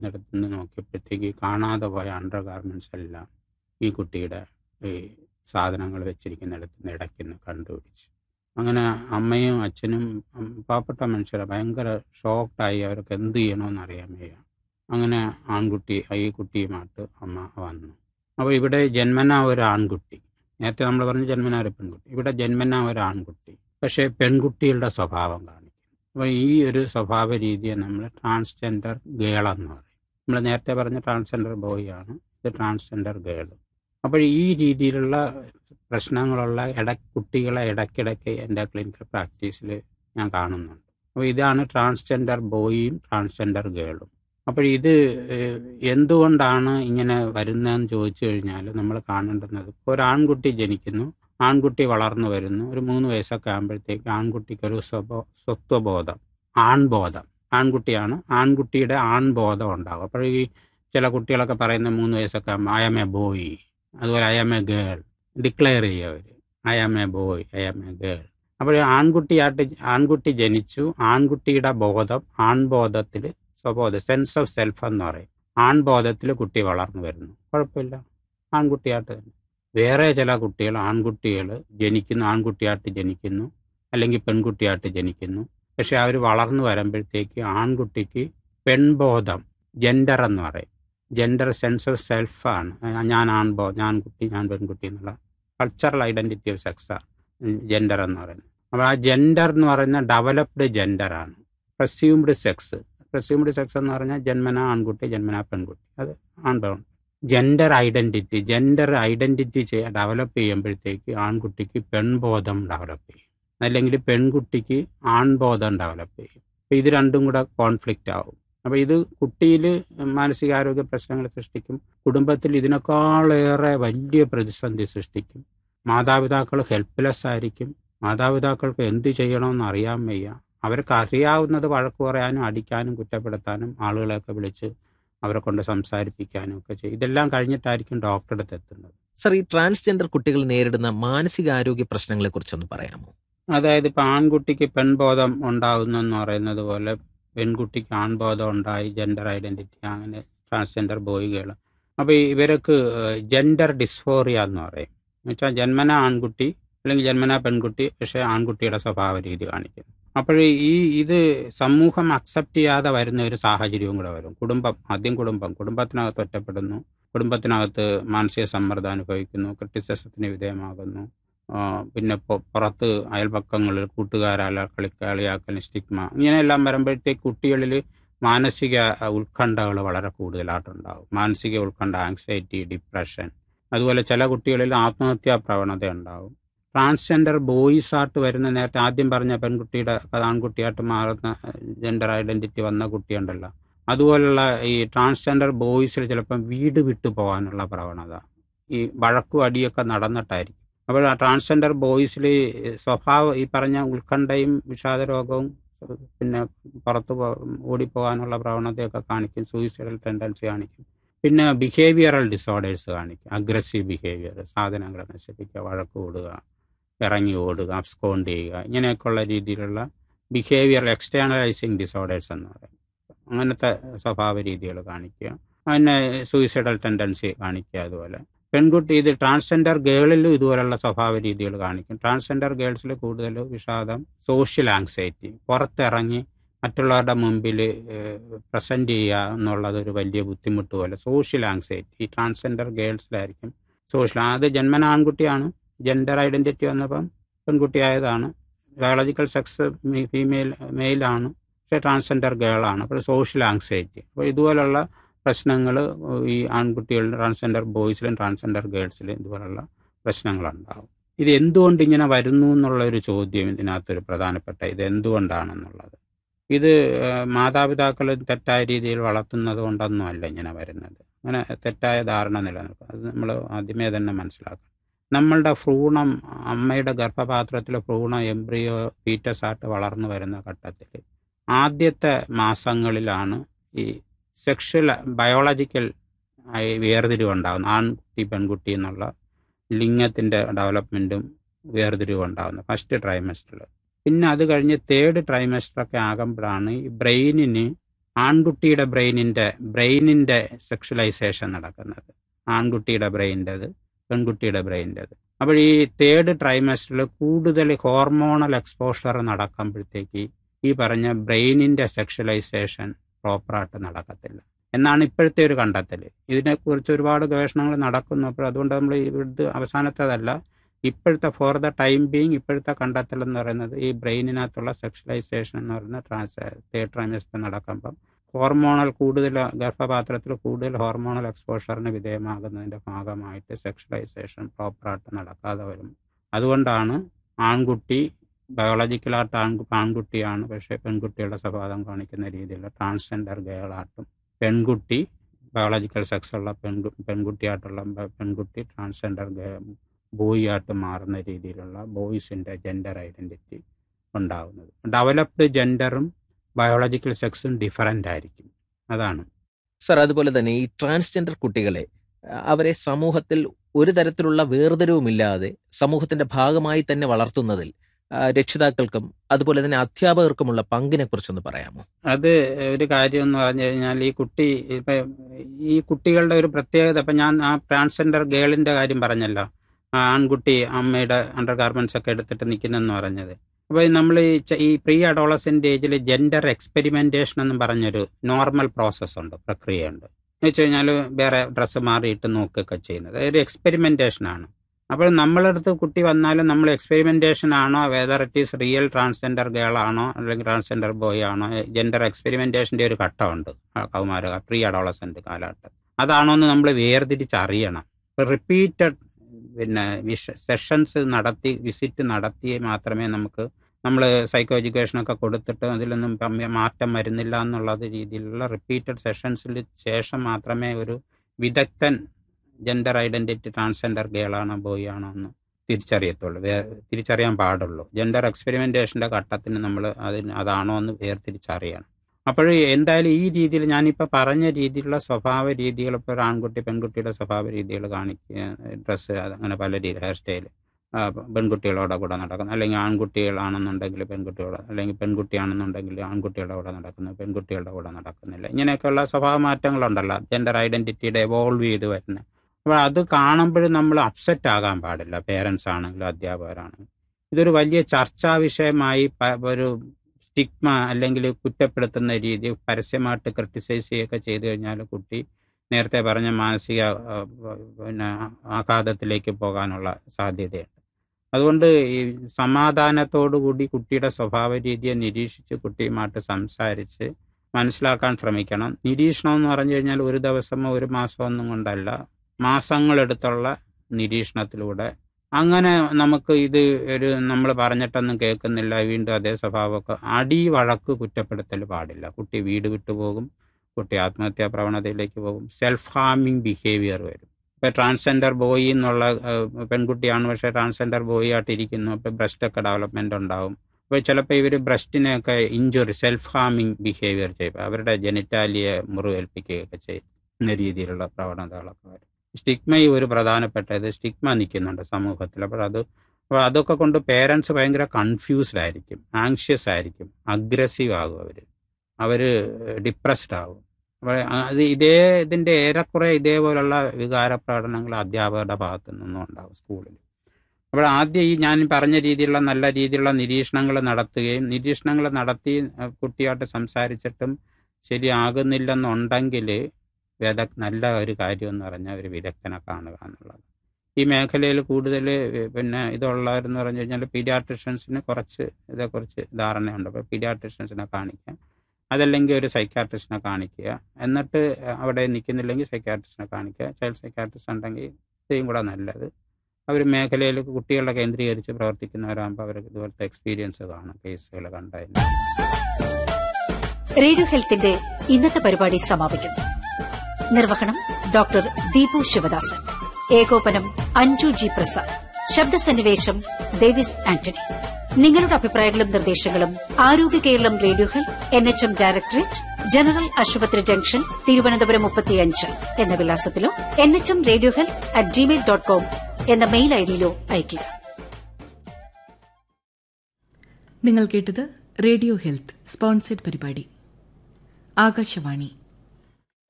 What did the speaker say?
നടത്തുന്ന നോക്കിയപ്പോഴത്തേക്ക് കാണാതെ പോയ അണ്ടർ ഗാർമെൻറ്റ്സ് എല്ലാം ഈ കുട്ടിയുടെ ഈ സാധനങ്ങൾ വെച്ചിരിക്കുന്നിടത്ത് നിന്ന് ഇടയ്ക്കുന്ന് കണ്ടുപിടിച്ചു അങ്ങനെ അമ്മയും അച്ഛനും ഉം, പാവപ്പെട്ട മനുഷ്യരെ ഭയങ്കര ഷോക്ക്ഡായി അവർക്ക് എന്ത് ചെയ്യണമെന്ന് അറിയാൻ വയ്യ അങ്ങനെ ആൺകുട്ടി ഈ കുട്ടിയുമായിട്ട് അമ്മ വന്നു അപ്പോൾ ഇവിടെ ജന്മന ഒരു ആൺകുട്ടി നേരത്തെ നമ്മൾ പറഞ്ഞു ജന്മന ഒരു പെൺകുട്ടി ഇവിടെ ജന്മന ഒരു ആൺകുട്ടി പക്ഷേ പെൺകുട്ടികളുടെ സ്വഭാവം കാണിക്കും അപ്പോൾ ഈ ഒരു സ്വഭാവ രീതിയെ നമ്മൾ ട്രാൻസ്ജെൻഡർ ഗേൾ എന്ന് പറയും നമ്മൾ നേരത്തെ പറഞ്ഞ ട്രാൻസ്ജെൻഡർ ബോയ് ആണ് ഇത് ട്രാൻസ്ജെൻഡർ ഗേൾ അപ്പോൾ ഈ രീതിയിലുള്ള പ്രശ്നങ്ങളുള്ള ഇട കുട്ടികളെ ഇടയ്ക്കിടയ്ക്ക് എൻ്റെ ക്ലിനിക്കൽ പ്രാക്ടീസിൽ ഞാൻ കാണുന്നുണ്ട് അപ്പോൾ ഇതാണ് ട്രാൻസ്ജെൻഡർ ബോയും ട്രാൻസ്ജെൻഡർ ഗേളും അപ്പോൾ ഇത് ഏഹ്, എന്തുകൊണ്ടാണ് ഇങ്ങനെ വരുന്നതെന്ന് ചോദിച്ചു കഴിഞ്ഞാൽ നമ്മൾ കാണേണ്ടുന്നത് ഇപ്പോൾ ഒരു ആൺകുട്ടി ജനിക്കുന്നു ആൺകുട്ടി വളർന്നു വരുന്നു ഒരു മൂന്ന് വയസ്സൊക്കെ ആകുമ്പോഴത്തേക്ക് ആൺകുട്ടിക്ക് ഒരു സ്വബോ സ്വത്വബോധം ആൺബോധം ആൺകുട്ടിയാണ് ആൺകുട്ടിയുടെ ആൺബോധം ഉണ്ടാകും അപ്പോൾ ഈ ചില കുട്ടികളൊക്കെ പറയുന്ന മൂന്ന് വയസ്സൊക്കെ ആകുമ്പോൾ ഐ എം എ ബോയ് അതുപോലെ I am a girl declare ചെയ്യുക അവർ I am a boy I am a girl അപ്പോൾ ആൺകുട്ടിയായിട്ട് ആൺകുട്ടി ജനിച്ചു ആൺകുട്ടിയുടെ ബോധം ആൺബോധത്തിൽ സ്വബോധം സെൻസ് ഓഫ് സെൽഫ് എന്ന് പറയും ആൺബോധത്തിൽ കുട്ടി വളർന്നു വരുന്നു കുഴപ്പമില്ല ആൺകുട്ടിയായിട്ട് തന്നെ വേറെ ചില കുട്ടികൾ ആൺകുട്ടികൾ ജനിക്കുന്നു ആൺകുട്ടിയായിട്ട് ജനിക്കുന്നു അല്ലെങ്കിൽ പെൺകുട്ടിയായിട്ട് ജനിക്കുന്നു പക്ഷെ അവർ വളർന്നു വരുമ്പോഴത്തേക്ക് ആൺകുട്ടിക്ക് പെൺബോധം ജെൻഡർ എന്ന് പറയും ജെൻഡർ സെൻസ് ഓഫ് സെൽഫാണ് ഞാൻ ആൺബോ ഞാൻ കുട്ടി ഞാൻ പെൺകുട്ടി എന്നുള്ള കൾച്ചറൽ ഐഡൻറ്റിറ്റി ഓഫ് സെക്സാണ് ജെൻഡർ എന്ന് പറയുന്നത് അപ്പോൾ ആ ജെൻഡർ എന്ന് പറയുന്ന ഡെവലപ്ഡ് ജെൻഡറാണ് പ്രസ്യൂംഡ് സെക്സ് പ്രസ്യൂംഡ് സെക്സ് എന്ന് പറഞ്ഞാൽ ജന്മന ആൺകുട്ടി ജന്മന പെൺകുട്ടി അത് ആൺപെൺ gender identity gender identity develop ചെയ്യുമ്പോഴത്തേക്ക് ആൺകുട്ടിക്ക് പെൺബോധം ഡെവലപ്പ് ചെയ്യും അല്ലെങ്കിൽ പെൺകുട്ടിക്ക് ആൺബോധം ഡെവലപ്പ് ചെയ്യും അപ്പോൾ ഇത് രണ്ടും കൂടെ കോൺഫ്ലിക്റ്റ് ആവും അപ്പോൾ ഇത് കുട്ടിയിൽ മാനസികാരോഗ്യ പ്രശ്നങ്ങൾ സൃഷ്ടിക്കും കുടുംബത്തിൽ ഇതിനേക്കാളേറെ വലിയ പ്രതിസന്ധി സൃഷ്ടിക്കും മാതാപിതാക്കൾ ഹെൽപ്ലെസ് ആയിരിക്കും മാതാപിതാക്കൾക്ക് എന്ത് ചെയ്യണമെന്ന് അറിയാൻ വയ്യ അവർക്ക് അറിയാവുന്നത് വഴക്ക് പറയാനും അടിക്കാനും കുറ്റപ്പെടുത്താനും ആളുകളെയൊക്കെ വിളിച്ച് അവരെ കൊണ്ട് സംസാരിപ്പിക്കാനും ഒക്കെ ചെയ്യും ഇതെല്ലാം കഴിഞ്ഞിട്ടായിരിക്കും ഡോക്ടറുടെ അടുത്ത് എത്തുന്നത് സർ ഈ ട്രാൻസ്ജെൻഡർ കുട്ടികൾ നേരിടുന്ന മാനസികാരോഗ്യ പ്രശ്നങ്ങളെ കുറിച്ചൊന്ന് പറയാമോ അതായത് ഇപ്പം ആൺകുട്ടിക്ക് പെൺബോധം ഉണ്ടാകുന്നെന്ന് പറയുന്നത് പോലെ പെൺകുട്ടിക്ക് ആൺബോധം ഉണ്ടായി ജെൻഡർ ഐഡൻറ്റിറ്റി അങ്ങനെ ട്രാൻസ്ജെൻഡർ ബോയ്കൾ അപ്പോൾ ഇവർക്ക് ജെൻഡർ ഡിസ്ഫോറിയ എന്ന് പറയും എന്നുവെച്ചാൽ ജന്മന ആൺകുട്ടി അല്ലെങ്കിൽ ജന്മന പെൺകുട്ടി പക്ഷേ ആൺകുട്ടിയുടെ സ്വഭാവ രീതി കാണിക്കുന്നു അപ്പോൾ ഈ ഇത് സമൂഹം അക്സെപ്റ്റ് ചെയ്യാതെ വരുന്ന ഒരു സാഹചര്യവും കൂടെ വരും കുടുംബം ആദ്യം കുടുംബം കുടുംബത്തിനകത്ത് ഒറ്റപ്പെടുന്നു കുടുംബത്തിനകത്ത് മാനസിക സമ്മർദ്ദം അനുഭവിക്കുന്നു ക്രിറ്റിസിസത്തിന് വിധേയമാകുന്നു ആ, പിന്നെ പൊ- പുറത്ത് അയൽപക്കങ്ങളിൽ കൂട്ടുകാരാല കളിക്കളിയാക്കൽ സ്റ്റിഗ്മ ഇങ്ങനെയെല്ലാം വരുമ്പോഴത്തേക്ക് കുട്ടികളിൽ മാനസിക ഉത്കണ്ഠകൾ വളരെ കൂടുതലായിട്ടുണ്ടാകും മാനസിക ഉത്കണ്ഠ ആങ്സൈറ്റി ഡിപ്രഷൻ അതുപോലെ ചില കുട്ടികളിൽ ആത്മഹത്യാ പ്രവണത ഉണ്ടാകും ട്രാൻസ്ജെൻഡർ ബോയ്സ് ആയിട്ട് വരുന്ന നേരത്തെ ആദ്യം പറഞ്ഞ പെൺകുട്ടിയുടെ അത് ആൺകുട്ടിയായിട്ട് മാറുന്ന ജെൻഡർ ഐഡൻറ്റിറ്റി വന്ന കുട്ടിയുണ്ടല്ലോ അതുപോലുള്ള ഈ ട്രാൻസ്ജെൻഡർ ബോയ്സിൽ ചിലപ്പം വീട് വിട്ടു പോകാനുള്ള പ്രവണത ഈ വഴക്കും അടിയൊക്കെ നടന്നിട്ടായിരിക്കും അപ്പോൾ ആ ട്രാൻസ്ജെൻഡർ ബോയ്സിൽ സ്വഭാവം ഈ പറഞ്ഞ ഉത്കണ്ഠയും വിഷാദരോഗവും പിന്നെ പുറത്ത് പോ ഓടിപ്പോകാനുള്ള പ്രവണതയൊക്കെ കാണിക്കും സൂയിസൈഡൽ ടെൻഡൻസി കാണിക്കും പിന്നെ ബിഹേവിയറൽ ഡിസോർഡേഴ്സ് കാണിക്കും അഗ്രസീവ് ബിഹേവിയർ സാധനങ്ങൾ നശിപ്പിക്കുക വഴക്ക് കൂടുക ഇറങ്ങി ഓടുക അബ്സ്കോണ്ട് ചെയ്യുക ഇങ്ങനെയൊക്കെയുള്ള രീതിയിലുള്ള ബിഹേവിയർ എക്സ്റ്റേണലൈസിങ് ഡിസോർഡേഴ്സ് എന്ന് പറയും അങ്ങനത്തെ സ്വഭാവ രീതികൾ കാണിക്കുക പിന്നെ സൂയിസൈഡൽ ടെൻഡൻസി കാണിക്കുക അതുപോലെ പെൺകുട്ടി ഇത് ട്രാൻസ്ജെൻഡർ ഗേളിലും ഇതുപോലുള്ള സ്വഭാവ രീതികൾ കാണിക്കും ട്രാൻസ്ജെൻഡർ ഗേൾസിൽ കൂടുതൽ വിഷാദം സോഷ്യൽ ആങ്സൈറ്റി പുറത്തിറങ്ങി മറ്റുള്ളവരുടെ മുമ്പിൽ പ്രസൻറ്റ് ചെയ്യുക എന്നുള്ളത് ഒരു വലിയ ബുദ്ധിമുട്ട് പോലെ സോഷ്യൽ ആങ്സൈറ്റി ഈ ട്രാൻസ്ജെൻഡർ ഗേൾസിലായിരിക്കും സോഷ്യൽ അത് ജന്മന ആൺകുട്ടിയാണ് ജെൻഡർ ഐഡൻറ്റിറ്റി വന്നപ്പം പെൺകുട്ടിയായതാണ് ബയോളജിക്കൽ സെക്സ് ഫീമെയിൽ മെയിലാണ് പക്ഷേ ട്രാൻസ്ജെൻഡർ ഗേളാണ് അപ്പോൾ സോഷ്യൽ ആങ്സൈറ്റി അപ്പോൾ ഇതുപോലുള്ള പ്രശ്നങ്ങൾ ഈ ആൺകുട്ടികളിലും ട്രാൻസ്ജെൻഡർ ബോയ്സിലും ട്രാൻസ്ജെൻഡർ ഗേൾസിലും ഇതുപോലുള്ള പ്രശ്നങ്ങളുണ്ടാകും ഇത് എന്തുകൊണ്ട് ഇങ്ങനെ വരുന്നു എന്നുള്ള ഒരു ചോദ്യം ഇതിനകത്തൊരു പ്രധാനപ്പെട്ട ഇത് എന്തുകൊണ്ടാണെന്നുള്ളത് ഇത് മാതാപിതാക്കൾ തെറ്റായ രീതിയിൽ വളർത്തുന്നത് കൊണ്ടൊന്നുമല്ല ഇങ്ങനെ വരുന്നത് അങ്ങനെ തെറ്റായ ധാരണ നിലനിൽക്കും അത് നമ്മൾ ആദ്യമേ തന്നെ മനസ്സിലാക്കണം നമ്മളുടെ ഭ്രൂണം അമ്മയുടെ ഗർഭപാത്രത്തിലെ ഭ്രൂണം എംബ്രിയോ ഫീറ്റസ് ആയിട്ട് വളർന്നു വരുന്ന ഘട്ടത്തിൽ ആദ്യത്തെ മാസങ്ങളിലാണ് ഈ സെക്ഷൽ ബയോളജിക്കൽ ആയി വേർതിരിവുണ്ടാകുന്നത് ആൺകുട്ടി പെൺകുട്ടി എന്നുള്ള ലിംഗത്തിൻ്റെ ഡെവലപ്മെൻറ്റും വേർതിരിവുണ്ടാകുന്നത് ഫസ്റ്റ് ട്രൈമസ്റ്ററിൽ പിന്നെ അത് കഴിഞ്ഞ് തേർഡ് ട്രൈമസ്റ്ററൊക്കെ ആകുമ്പോഴാണ് ഈ ബ്രെയിനിന് ആൺകുട്ടിയുടെ ബ്രെയിനിൻ്റെ ബ്രെയിനിൻ്റെ സെക്ഷലൈസേഷൻ നടക്കുന്നത് ആൺകുട്ടിയുടെ ബ്രെയിൻ്റെത് പെൺകുട്ടിയുടെ ബ്രെയിൻ്റെത് അപ്പോൾ ഈ തേർഡ് ട്രൈമസ്റ്ററിൽ കൂടുതൽ ഹോർമോണൽ എക്സ്പോഷർ നടക്കുമ്പോഴത്തേക്ക് ഈ പറഞ്ഞ ബ്രെയിനിൻ്റെ സെക്ഷലൈസേഷൻ പ്രോപ്പറായിട്ട് നടക്കത്തില്ല എന്നാണ് ഇപ്പോഴത്തെ ഒരു കണ്ടെത്തൽ ഇതിനെക്കുറിച്ച് ഒരുപാട് ഗവേഷണങ്ങൾ നടക്കുന്നു അപ്പോൾ അതുകൊണ്ട് നമ്മൾ ഇത് അവസാനത്തേതല്ല ഇപ്പോഴത്തെ ഫോർ ദ ടൈം ബീങ് ഇപ്പോഴത്തെ കണ്ടെത്തൽ എന്ന് പറയുന്നത് ഈ ബ്രെയിനിനകത്തുള്ള സെക്ഷലൈസേഷൻ എന്ന് പറയുന്ന ട്രാൻസ് തേർഡ് ട്രൈമസ്റ്റർ നടക്കുമ്പം ഹോർമോണൽ കൂടുതൽ ഗർഭപാത്രത്തിൽ കൂടുതൽ ഹോർമോണൽ എക്സ്പോഷറിന് വിധേയമാകുന്നതിൻ്റെ ഭാഗമായിട്ട് സെക്ഷലൈസേഷൻ പ്രോപ്പറായിട്ട് നടക്കാതെ വരും അതുകൊണ്ടാണ് ആൺകുട്ടി ബയോളജിക്കലായിട്ട് ആൺ ആൺകുട്ടിയാണ് പക്ഷേ പെൺകുട്ടിയുടെ സ്വഭാവം കാണിക്കുന്ന രീതിയിൽ ട്രാൻസ്ജെൻഡർ ഗേളായിട്ടും പെൺകുട്ടി ബയോളജിക്കൽ സെക്സ് ഉള്ള പെൺകു പെൺകുട്ടിയായിട്ടുള്ള പെൺകുട്ടി ട്രാൻസ്ജെൻഡർ ബോയ് ആയിട്ട് മാറുന്ന രീതിയിലുള്ള ബോയ്സിൻ്റെ ജെൻഡർ ഐഡൻറ്റിറ്റി ഉണ്ടാകുന്നത് ഡെവലപ്ഡ് ജെൻഡറും ബയോളജിക്കൽ സെക്സും ഡിഫറൻ്റ് ആയിരിക്കും അതാണ് സർ അതുപോലെ തന്നെ ഈ ട്രാൻസ്ജെൻഡർ കുട്ടികളെ അവരെ സമൂഹത്തിൽ ഒരു തരത്തിലുള്ള വേർതിരിവുമില്ലാതെ സമൂഹത്തിന്റെ ഭാഗമായി തന്നെ വളർത്തുന്നതിൽ രക്ഷിതാക്കൾക്കും അതുപോലെ തന്നെ അധ്യാപകർക്കുമുള്ള പങ്കിനെ കുറിച്ചൊന്ന് പറയാമോ അത് ഒരു കാര്യം എന്ന് പറഞ്ഞു കഴിഞ്ഞാൽ ഈ കുട്ടി ഇപ്പൊ ഈ കുട്ടികളുടെ ഒരു പ്രത്യേകത ഇപ്പൊ ഞാൻ ആ ട്രാൻസ്ജെൻഡർ ഗേളിന്റെ കാര്യം പറഞ്ഞല്ലോ ആൺകുട്ടി അമ്മയുടെ അണ്ടർ ഗാർമെന്റ്സ് ഒക്കെ എടുത്തിട്ട് നിൽക്കുന്നെന്ന് പറഞ്ഞത് അപ്പോൾ നമ്മൾ ഈ പ്രീ അഡോളസെന്റ് ഏജിൽ ജെൻഡർ എക്സ്പെരിമെന്റേഷൻ എന്ന് പറഞ്ഞൊരു നോർമൽ പ്രോസസ്സ് ഉണ്ട് പ്രക്രിയയുണ്ട് എന്ന് വെച്ച് കഴിഞ്ഞാൽ വേറെ ഡ്രസ്സ് മാറിയിട്ട് നോക്കുകയൊക്കെ ചെയ്യുന്നത് ഒരു എക്സ്പെരിമെന്റേഷൻ ആണ് അപ്പോൾ നമ്മളടുത്ത് കുട്ടി വന്നാലും നമ്മൾ എക്സ്പെരിമെന്റേഷൻ ആണോ whether it is real transgender girl ആണോ അല്ലെങ്കിൽ ട്രാൻസ്ജെൻഡർ ബോയ് ആണോ ജെൻഡർ എക്സ്പെരിമെന്റേഷൻ്റെ ഒരു ഘട്ടമുണ്ട് കൗമാര പ്രീ അഡോളസെന്റ് കാലഘട്ടം അതാണോ എന്ന് നമ്മൾ വേർതിരിച്ചറിയണം റിപ്പീറ്റഡ് പിന്നെ വിഷ സെഷൻസ് നടത്തി വിസിറ്റ് നടത്തി മാത്രമേ നമുക്ക് നമ്മൾ സൈക്കോ എഡ്യൂക്കേഷനൊക്കെ കൊടുത്തിട്ട് അതിലൊന്നും മാറ്റം വരുന്നില്ല എന്നുള്ളത് രീതിയിലുള്ള റിപ്പീറ്റഡ് സെഷൻസിൽ ശേഷം മാത്രമേ ഒരു വിദഗ്ധൻ ജെൻഡർ ഐഡൻറ്റിറ്റി ട്രാൻസ്ജെൻഡർ ഗേളാണോ ബോയ് ആണോ എന്ന് തിരിച്ചറിയത്തുള്ളൂ തിരിച്ചറിയാൻ പാടുള്ളൂ ജെൻഡർ എക്സ്പെരിമെൻറ്റേഷൻ്റെ ഘട്ടത്തിന് നമ്മൾ അതിന് അതാണോ എന്ന് വേർതിരിച്ചറിയണം അപ്പോൾ എന്തായാലും ഈ രീതിയിൽ ഞാനിപ്പോൾ പറഞ്ഞ രീതിയിലുള്ള സ്വഭാവ രീതികൾ ഇപ്പോൾ ഒരു ആൺകുട്ടി പെൺകുട്ടിയുടെ സ്വഭാവ രീതികൾ കാണിക്കുക ഡ്രസ്സ് അങ്ങനെ പല രീതി ഹെയർ സ്റ്റൈൽ പെൺകുട്ടികളോടെ കൂടെ നടക്കുന്നു അല്ലെങ്കിൽ ആൺകുട്ടികളാണെന്നുണ്ടെങ്കിൽ പെൺകുട്ടികളോട് അല്ലെങ്കിൽ പെൺകുട്ടിയാണെന്നുണ്ടെങ്കിൽ ആൺകുട്ടികളുടെ കൂടെ നടക്കുന്നു പെൺകുട്ടികളുടെ കൂടെ നടക്കുന്നില്ല ഇങ്ങനെയൊക്കെയുള്ള സ്വഭാവ മാറ്റങ്ങളുണ്ടല്ലോ ജെൻഡർ ഐഡൻറ്റിറ്റിയുടെ എവോൾവ് ചെയ്ത് വരുന്നത് അപ്പോൾ അത് കാണുമ്പോഴും നമ്മൾ അപ്സെറ്റ് ആകാൻ പാടില്ല പേരൻസ് ആണെങ്കിലും അധ്യാപകരാണെങ്കിലും ഇതൊരു വലിയ ചർച്ചാ വിഷയമായി ഒരു സ്റ്റിഗ്മ അല്ലെങ്കിൽ കുറ്റപ്പെടുത്തുന്ന രീതി പരസ്യമായിട്ട് ക്രിട്ടിസൈസ് ചെയ്യുകയൊക്കെ ചെയ്തു കഴിഞ്ഞാൽ കുട്ടി നേരത്തെ പറഞ്ഞ മാനസിക പിന്നെ ആഘാതത്തിലേക്ക് പോകാനുള്ള സാധ്യതയുണ്ട് അതുകൊണ്ട് ഈ സമാധാനത്തോടുകൂടി കുട്ടിയുടെ സ്വഭാവ രീതിയെ നിരീക്ഷിച്ച് കുട്ടിയുമായിട്ട് സംസാരിച്ച് മനസ്സിലാക്കാൻ ശ്രമിക്കണം നിരീക്ഷണം എന്ന് പറഞ്ഞു കഴിഞ്ഞാൽ ഒരു ദിവസമോ ഒരു മാസമോ ഒന്നും കൊണ്ടല്ല മാസങ്ങളെടുത്തുള്ള നിരീക്ഷണത്തിലൂടെ അങ്ങനെ നമുക്ക് ഇത് ഒരു നമ്മൾ പറഞ്ഞിട്ടൊന്നും കേൾക്കുന്നില്ല വീണ്ടും അതേ സ്വഭാവമൊക്കെ അടി വഴക്ക് കുറ്റപ്പെടുത്തൽ പാടില്ല കുട്ടി വീട് വിട്ടുപോകും കുട്ടി ആത്മഹത്യാ പ്രവണതയിലേക്ക് പോകും സെൽഫ് ഹാമിങ് ബിഹേവിയർ വരും ഇപ്പോൾ ട്രാൻസ്ജെൻഡർ ബോയ് എന്നുള്ള പെൺകുട്ടിയാണ് പക്ഷേ ട്രാൻസ്ജെൻഡർ ബോയ് ആയിട്ട് ഇരിക്കുന്നു അപ്പോൾ ബ്രസ്റ്റ് ഒക്കെ ഡെവലപ്മെൻ്റ് ഉണ്ടാവും അപ്പോൾ ചിലപ്പോൾ ഇവർ ബ്രസ്റ്റിനെയൊക്കെ ഇഞ്ചുറി സെൽഫ് ഹാമിങ് ബിഹേവിയർ ചെയ്യും അവരുടെ ജനിറ്റാലിയെ മുറിവേൽപ്പിക്കുകയൊക്കെ ചെയ്യുന്ന രീതിയിലുള്ള പ്രവണതകളൊക്കെ വരും സ്റ്റിഗ്മ ഒരു പ്രധാനപ്പെട്ടത് സ്റ്റിഗ്മ നിൽക്കുന്നുണ്ട് സമൂഹത്തിൽ അപ്പോൾ അത് അപ്പോൾ അതൊക്കെ കൊണ്ട് പേരൻസ് ഭയങ്കര കൺഫ്യൂസ്ഡ് ആയിരിക്കും ആങ്ഷ്യസ് ആയിരിക്കും അഗ്രസീവ് ആകും അവർ അവർ ഡിപ്രസ്ഡ് ആകും അപ്പോൾ അത് ഇതേ ഇതിൻ്റെ ഏറെക്കുറെ ഇതേപോലുള്ള വികാര പ്രകടനങ്ങൾ അധ്യാപകരുടെ ഭാഗത്തു നിന്നും ഉണ്ടാകും സ്കൂളിൽ അപ്പോൾ ആദ്യം ഈ ഞാൻ പറഞ്ഞ രീതിയിലുള്ള നല്ല രീതിയിലുള്ള നിരീക്ഷണങ്ങൾ നടത്തുകയും നിരീക്ഷണങ്ങൾ നടത്തി കുട്ടിയായിട്ട് സംസാരിച്ചിട്ടും ശരിയാകുന്നില്ലെന്നുണ്ടെങ്കിൽ വിദഗ് നല്ല ഒരു കാര്യം എന്ന് പറഞ്ഞാൽ ഒരു വിദഗ്ധനെ കാണുക എന്നുള്ളത് ഈ മേഖലയിൽ കൂടുതൽ പിന്നെ ഇതുള്ളവരെന്ന് പറഞ്ഞു കഴിഞ്ഞാൽ പീഡിയാട്രിഷ്യൻസിന് കുറച്ച് ഇതേക്കുറിച്ച് ധാരണയുണ്ട് അപ്പോൾ പീഡിയാട്രിഷ്യൻസിനെ കാണിക്കുക അതല്ലെങ്കിൽ ഒരു സൈക്കാട്രിസ്റ്റിനെ കാണിക്കുക എന്നിട്ട് അവിടെ നിൽക്കുന്നില്ലെങ്കിൽ സൈക്കാട്രിസ്റ്റിനെ കാണിക്കുക ചൈൽഡ് സൈക്കാട്രിസ്റ്റ് ഉണ്ടെങ്കിൽ ഇത്രയും കൂടെ നല്ലത് അവർ മേഖലയിൽ കുട്ടികളെ കേന്ദ്രീകരിച്ച് പ്രവർത്തിക്കുന്നവരാകുമ്പോൾ അവർക്ക് ഇതുപോലത്തെ എക്സ്പീരിയൻസ് കാണും കേസുകൾ കണ്ടതിന് റേഡിയോ ഹെൽത്തിന്റെ ഇന്നത്തെ പരിപാടി സമാപിക്കുന്നു നിർവഹണം ഡോക്ടർ ദീപു ശിവദാസൻ ഏകോപനം അഞ്ജു ജി പ്രസാദ് ശബ്ദസന്നിവേശം ഡേവിസ് ആന്റണി നിങ്ങളുടെ അഭിപ്രായങ്ങളും നിർദ്ദേശങ്ങളും Arogya Keralam radio health N H M directorate general ആശുപത്രി ജംഗ്ഷൻ തിരുവനന്തപുരം മുപ്പത്തിയഞ്ച് എന്ന വിലാസത്തിലോ N H M radio health at Gmail dot com എന്ന മെയിൽ ഐഡിയിലോ അയയ്ക്കുക നിങ്ങൾ കേട്ടത് റേഡിയോ ഹെൽത്ത് സ്പോൺസേഡ് പരിപാടി ആകാശവാണി